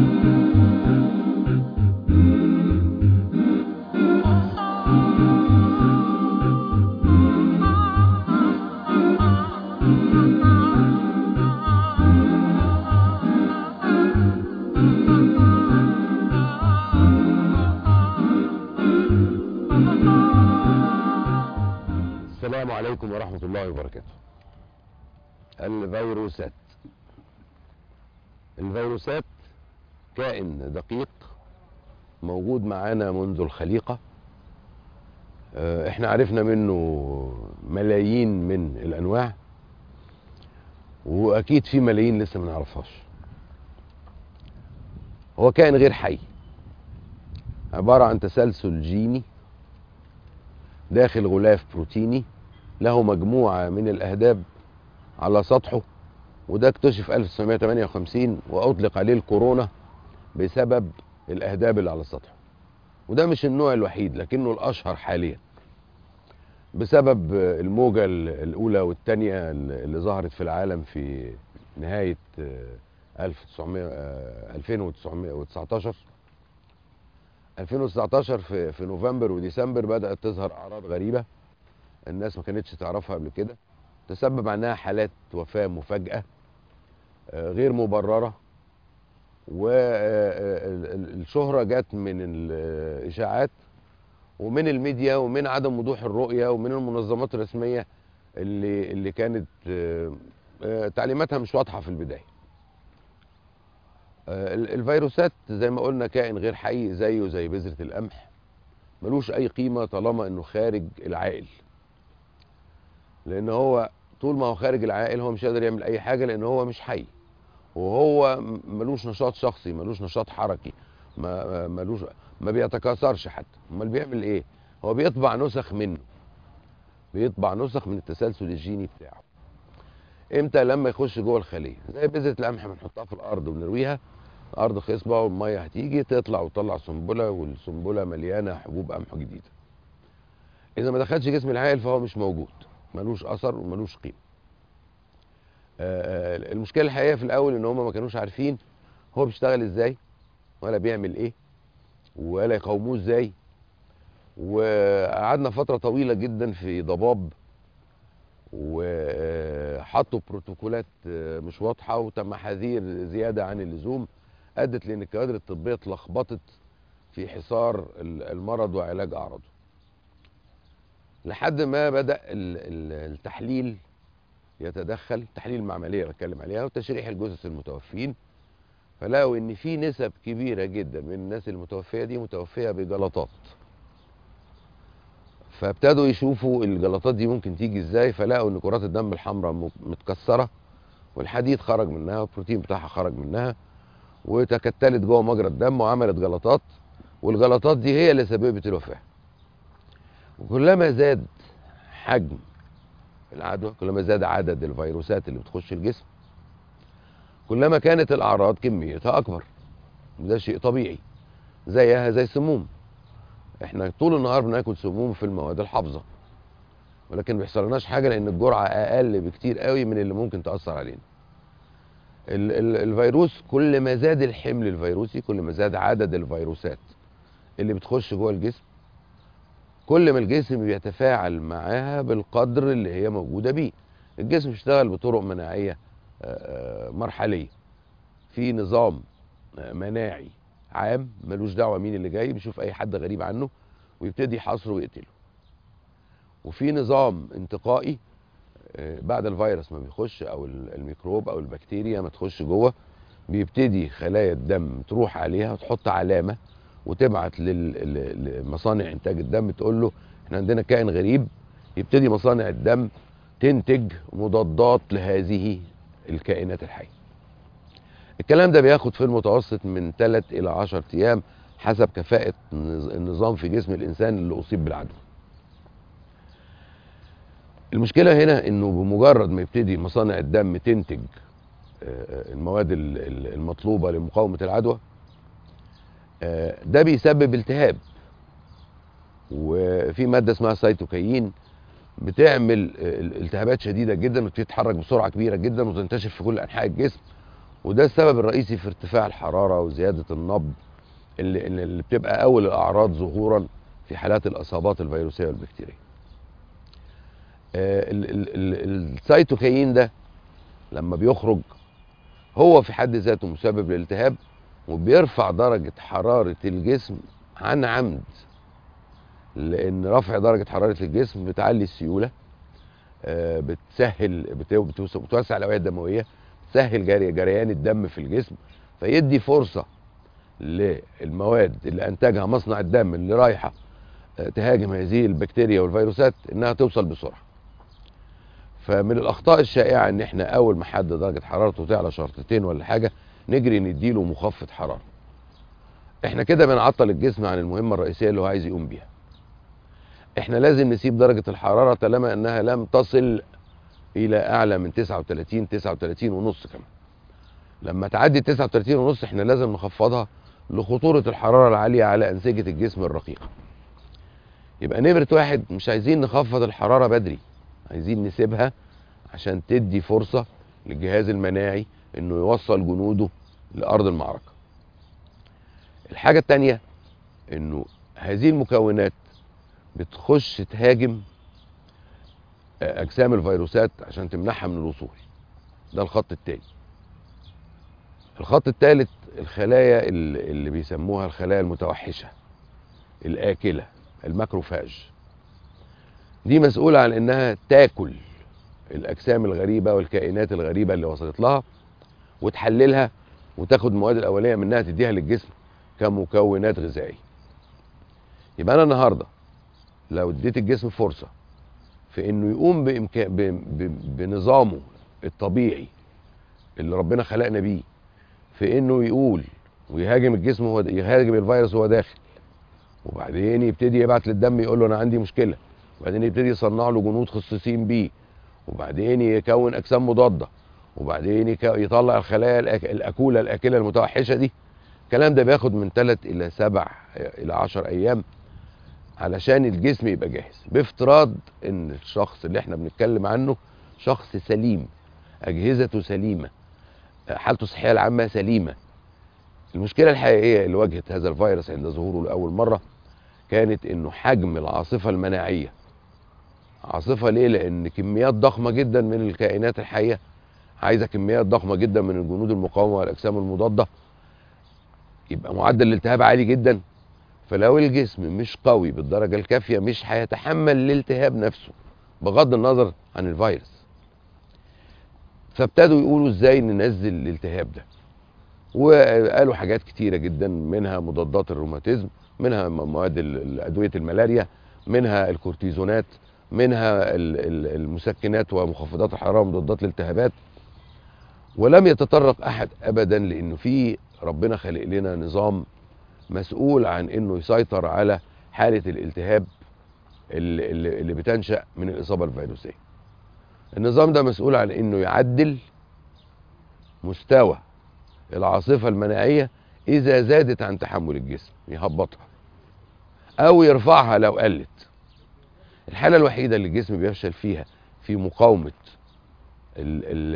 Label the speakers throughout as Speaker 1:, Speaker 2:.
Speaker 1: السلام عليكم ورحمة الله وبركاته الفيروسات الفيروسات كائن دقيق موجود معانا منذ الخليقة آه، احنا عرفنا منه ملايين من الانواع واكيد في ملايين لسه ما نعرفهاش هو كائن غير حي عبارة عن تسلسل جيني داخل غلاف بروتيني له مجموعة من الأهداب على سطحه وده اكتشف 1958 وأطلق عليه الكورونا بسبب الأهداب اللي على سطحه وده مش النوع الوحيد لكنه الأشهر حاليا بسبب الموجة الأولى والثانية اللي ظهرت في العالم في نهاية 1900 2919 2019 في في نوفمبر وديسمبر بدأت تظهر أعراض غريبة الناس ما كانتش تعرفها قبل كده تسبب عنها حالات وفاة مفاجئة آه، غير مبررة والشهرة جت من الإشاعات ومن الميديا ومن عدم وضوح الرؤية ومن المنظمات الرسمية اللي اللي كانت آه، آه، تعليماتها مش واضحة في البداية آه، ال- الفيروسات زي ما قلنا كائن غير حي زيه زي بذرة القمح ملوش أي قيمة طالما إنه خارج العائل لأن هو طول ما هو خارج العائل هو مش قادر يعمل أي حاجة لأن هو مش حي وهو م- ملوش نشاط شخصي ملوش نشاط حركي ما ما- ملوش ما بيتكاثرش حتى امال بيعمل ايه هو بيطبع نسخ منه بيطبع نسخ من التسلسل الجيني بتاعه امتى لما يخش جوه الخليه زي بذره القمح بنحطها في الارض ونرويها الارض خصبه والميه هتيجي تطلع وتطلع سنبله والسنبله مليانه حبوب قمح جديده اذا ما دخلش جسم العائل فهو مش موجود ملوش اثر وملوش قيمه آه، آه، المشكله الحقيقيه في الاول ان هم ما كانوش عارفين هو بيشتغل ازاي ولا بيعمل ايه ولا يقاوموه ازاي وقعدنا فتره طويله جدا في ضباب وحطوا بروتوكولات آه، مش واضحه وتمحاذير زياده عن اللزوم ادت لان الكوادر الطبيه اتلخبطت في حصار ال- المرض وعلاج اعراضه لحد ما بدا ال- ال- التحليل يتدخل تحليل المعمليه بتكلم عليها وتشريح الجثث المتوفين فلقوا ان في نسب كبيره جدا من الناس المتوفيه دي متوفيه بجلطات فابتدوا يشوفوا الجلطات دي ممكن تيجي ازاي فلقوا ان كرات الدم الحمراء م- متكسره والحديد خرج منها والبروتين بتاعها خرج منها وتكتلت جوه مجرى الدم وعملت جلطات والجلطات دي هي اللي سببت الوفاه وكلما زاد حجم العدوى كلما زاد عدد الفيروسات اللي بتخش الجسم كلما كانت الاعراض كميتها اكبر ده شيء طبيعي زيها زي السموم احنا طول النهار بناكل سموم في المواد الحافظه ولكن ما بيحصلناش حاجه لان الجرعه اقل بكتير قوي من اللي ممكن تاثر علينا ال ال الفيروس كل ما زاد الحمل الفيروسي كل ما زاد عدد الفيروسات اللي بتخش جوه الجسم كل ما الجسم بيتفاعل معاها بالقدر اللي هي موجوده بيه الجسم بيشتغل بطرق مناعيه آه، آه، مرحليه في نظام آه، مناعي عام ملوش دعوه مين اللي جاي بيشوف اي حد غريب عنه ويبتدي يحاصره ويقتله وفي نظام انتقائي آه، بعد الفيروس ما بيخش او ال- الميكروب او البكتيريا ما تخش جوه بيبتدي خلايا الدم تروح عليها وتحط علامه وتبعت لل- ل- لمصانع انتاج الدم تقول له احنا عندنا كائن غريب يبتدي مصانع الدم تنتج مضادات لهذه الكائنات الحيه الكلام ده بياخد في المتوسط من 3 الى 10 ايام حسب كفاءة نظ- النظام في جسم الانسان اللي اصيب بالعدوى المشكلة هنا انه بمجرد ما يبتدي مصانع الدم تنتج آه، المواد ال- ال- المطلوبة لمقاومة العدوى آه، ده بيسبب التهاب وفي مادة اسمها سيتوكاين بتعمل آه، التهابات شديدة جدا وبتتحرك بسرعة كبيرة جدا وتنتشر في كل انحاء الجسم وده السبب الرئيسي في ارتفاع الحراره وزياده النبض اللي, اللي بتبقى اول الاعراض ظهورا في حالات الاصابات الفيروسيه والبكتيريه آه، ال- ال- ال- السيتوكاين ده لما بيخرج هو في حد ذاته مسبب للالتهاب وبيرفع درجة حرارة الجسم عن عمد لأن رفع درجة حرارة الجسم بتعلي السيولة آه، بتسهل بت- بتوس- بتوسع الأوعية الدموية بتسهل جري جريان الدم في الجسم فيدي فرصة للمواد اللي أنتجها مصنع الدم اللي رايحة آه، تهاجم هذه البكتيريا والفيروسات إنها توصل بسرعة فمن الاخطاء الشائعه ان احنا اول ما حد درجه حرارته تعلى شرطتين ولا حاجه نجري نديله مخفض حراره احنا كده بنعطل الجسم عن المهمه الرئيسيه اللي هو عايز يقوم بيها احنا لازم نسيب درجه الحراره طالما انها لم تصل الى اعلى من 39 39 ونص كمان لما تعدي 39 ونص احنا لازم نخفضها لخطوره الحراره العاليه على انسجه الجسم الرقيقه يبقى نمره واحد مش عايزين نخفض الحراره بدري عايزين نسيبها عشان تدي فرصة للجهاز المناعي انه يوصل جنوده لارض المعركة الحاجة التانية انه هذه المكونات بتخش تهاجم آه، اجسام الفيروسات عشان تمنعها من الوصول ده الخط التاني الخط التالت الخلايا اللي اللي بيسموها الخلايا المتوحشة الآكلة الماكروفاج دي مسؤولة عن انها تاكل الاجسام الغريبة والكائنات الغريبة اللي وصلت لها وتحللها وتاخد المواد الاولية منها تديها للجسم كمكونات غذائية يبقى انا النهاردة لو اديت الجسم فرصة في انه يقوم بإمكان ب... ب... بنظامه الطبيعي اللي ربنا خلقنا بيه في انه يقول ويهاجم الجسم وهو يهاجم الفيروس وهو داخل وبعدين يبتدي يبعت للدم يقول له انا عندي مشكله وبعدين يبتدي يصنع له جنود خصيصين بيه وبعدين يكون اجسام مضاده وبعدين يك- يطلع الخلايا الأك- الاكوله الاكله المتوحشه دي الكلام ده بياخد من 3 الى 7 الى 10 ايام علشان الجسم يبقى جاهز بافتراض ان الشخص اللي احنا بنتكلم عنه شخص سليم اجهزته سليمه حالته الصحيه العامه سليمه المشكله الحقيقيه اللي واجهت هذا الفيروس عند ظهوره لاول مره كانت انه حجم العاصفه المناعيه عاصفه ليه لان كميات ضخمه جدا من الكائنات الحيه عايزه كميات ضخمه جدا من الجنود المقاومه والاجسام المضاده يبقى معدل الالتهاب عالي جدا فلو الجسم مش قوي بالدرجه الكافيه مش هيتحمل الالتهاب نفسه بغض النظر عن الفيروس فابتدوا يقولوا ازاي ننزل الالتهاب ده وقالوا حاجات كتيره جدا منها مضادات الروماتيزم منها م- مواد ال- ال- ادويه الملاريا منها الكورتيزونات منها ال- ال- المسكنات ومخفضات الحراره ومضادات الالتهابات ولم يتطرق احد ابدا لانه في ربنا خلق لنا نظام مسؤول عن انه يسيطر على حاله الالتهاب اللي, اللي اللي بتنشا من الاصابه الفيروسيه النظام ده مسؤول عن انه يعدل مستوى العاصفه المناعيه اذا زادت عن تحمل الجسم يهبطها او يرفعها لو قلت الحاله الوحيده اللي الجسم بيفشل فيها في مقاومه ال ال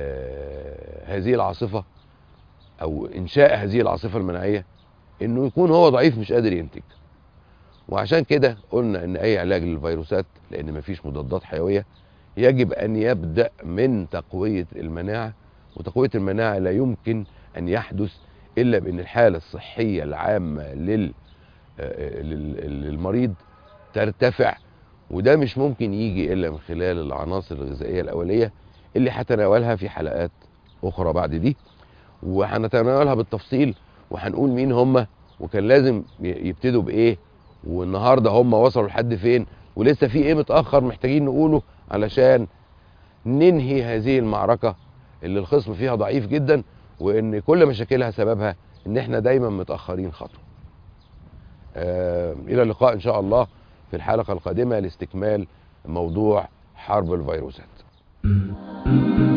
Speaker 1: آه هذه العاصفه او انشاء هذه العاصفه المناعيه انه يكون هو ضعيف مش قادر ينتج وعشان كده قلنا ان اي علاج للفيروسات لان مفيش مضادات حيويه يجب ان يبدا من تقويه المناعه وتقويه المناعه لا يمكن ان يحدث الا بان الحاله الصحيه العامه لل آه، لل- للمريض ترتفع وده مش ممكن يجي الا من خلال العناصر الغذائيه الاوليه اللي هتناولها في حلقات اخرى بعد دي وهنتناولها بالتفصيل وهنقول مين هم وكان لازم ي- يبتدوا بايه والنهارده هم وصلوا لحد فين ولسه في ايه متاخر محتاجين نقوله علشان ننهي هذه المعركه اللي الخصم فيها ضعيف جدا وان كل مشاكلها سببها ان احنا دايما متاخرين خطوه آه الى اللقاء ان شاء الله في الحلقه القادمه لاستكمال موضوع حرب الفيروسات